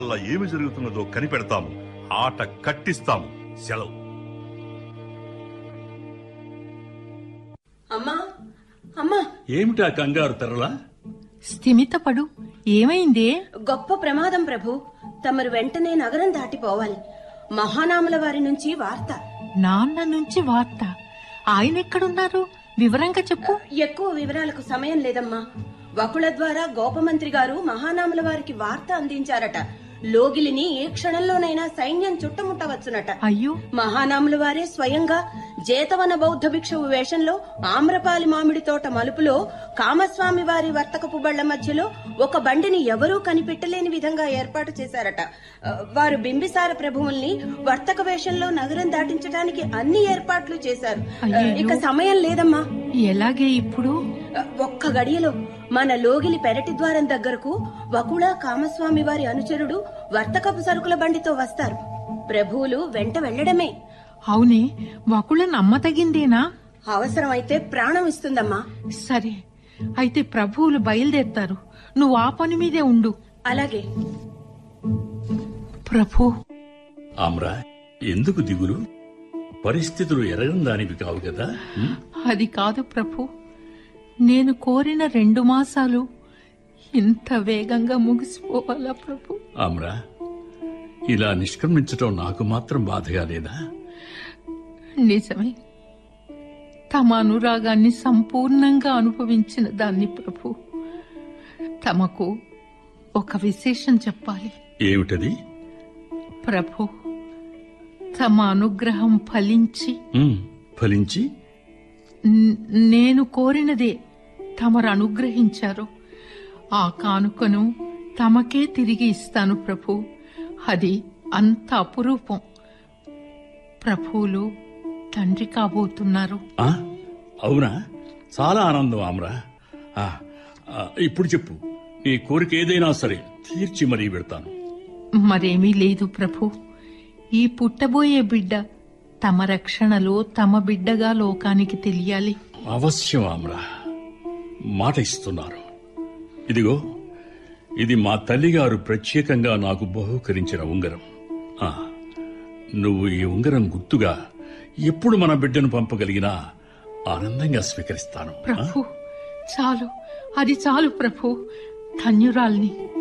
వల్ల ఏమి జరుగుతున్నదో కనిపెడతాము ఆట కట్టిస్తాము సెలవు అమ్మా అమ్మా ఏమిటా కంగారు తెరలా స్థిమితపడు ఏమైందే గొప్ప ప్రమాదం ప్రభు తమరు వెంటనే నగరం దాటిపోవాలి మహానాముల వారి నుంచి వార్త నాన్న నుంచి వార్త ఆయన ఎక్కడున్నారు వివరంగా చెప్పు ఎక్కువ వివరాలకు సమయం లేదమ్మా వకుల ద్వారా గోపమంత్రి గారు మహానాముల వారికి వార్త అందించారట లోగిలిని ఏ క్షణంలోనైనా సైన్యం చుట్టుముట్టవచ్చునట అయ్యో మహానాముల వారే స్వయంగా జేతవన బౌద్ధ భిక్షువు వేషంలో ఆమ్రపాలి మామిడి తోట మలుపులో కామస్వామి వారి వర్తకపు బళ్ల మధ్యలో ఒక బండిని ఎవరూ కనిపెట్టలేని విధంగా ఏర్పాటు చేశారట ఆ, వారు బింబిసార ప్రభువుల్ని వర్తక వేషంలో నగరం దాటించడానికి అన్ని ఏర్పాట్లు చేశారు ఆ, అయ్యయ్యో. ఇక సమయం లేదమ్మా ఎలాగే ఇప్పుడు ఆ, ఒక్క గడియలో మన లోగిలి పెరటి ద్వారం దగ్గరకు వకుళ కామస్వామి వారి అనుచరుడు వర్తకపు సరుకుల బండితో వస్తారు ప్రభువులు వెంట వెళ్లడమే అవునే వకుల నమ్మతగిందేనా అవసరమైతే ప్రాణం ఇస్తుందమ్మా సరే అయితే ప్రభువులు బయలుదేరతారు నువ్వు ఆ పని మీదే ఉండు అలాగే ప్రభు ఆమ్రా ఎందుకు దిగులు పరిస్థితులు ఎరగని దానివి కావు కదా ఉం? అది కాదు ప్రభు నేను కోరిన రెండు మాసాలు ఇంత వేగంగా ముగిసిపోవాలా ప్రభు ఆమ్రా ఇలా నిష్క్రమించటం నాకు మాత్రం బాధగా లేదా నిజమే తమ అనురాగాన్ని సంపూర్ణంగా అనుభవించిన దాన్ని ప్రభు తమకు ఒక విశేషం చెప్పాలి ఏమిటది ప్రభు తమ అనుగ్రహం ఫలించి ఉం, ఫలించి న్- నేను కోరినదే తమరు అనుగ్రహించారు ఆ కానుకను తమకే తిరిగి ఇస్తాను ప్రభు అది అంత అపురూపం ప్రభువులు తండ్రి కాబోతున్నారు ఆ అవునా చాలా ఆనందం ఆమ్రా ఆ, ఆ, ఇప్పుడు చెప్పు నీ కోరిక ఏదైనా సరే తీర్చి మరీ పెడతాను మరేమీ లేదు ప్రభు ఈ పుట్టబోయే బిడ్డ తమ రక్షణలో తమ బిడ్డగా లోకానికి తెలియాలి అవశ్యం ఆమ్రా మాట ఇస్తున్నారు ఇదిగో ఇది మా తల్లిగారు ప్రత్యేకంగా నాకు బహూకరించిన ఉంగరం ఆ, నువ్వు ఈ ఉంగరం గుర్తుగా ఎప్పుడు మన బిడ్డను పంపగలిగినా ఆనందంగా స్వీకరిస్తాను ఆ? ప్రభు చాలు అది చాలు ప్రభు ధన్యురాల్ని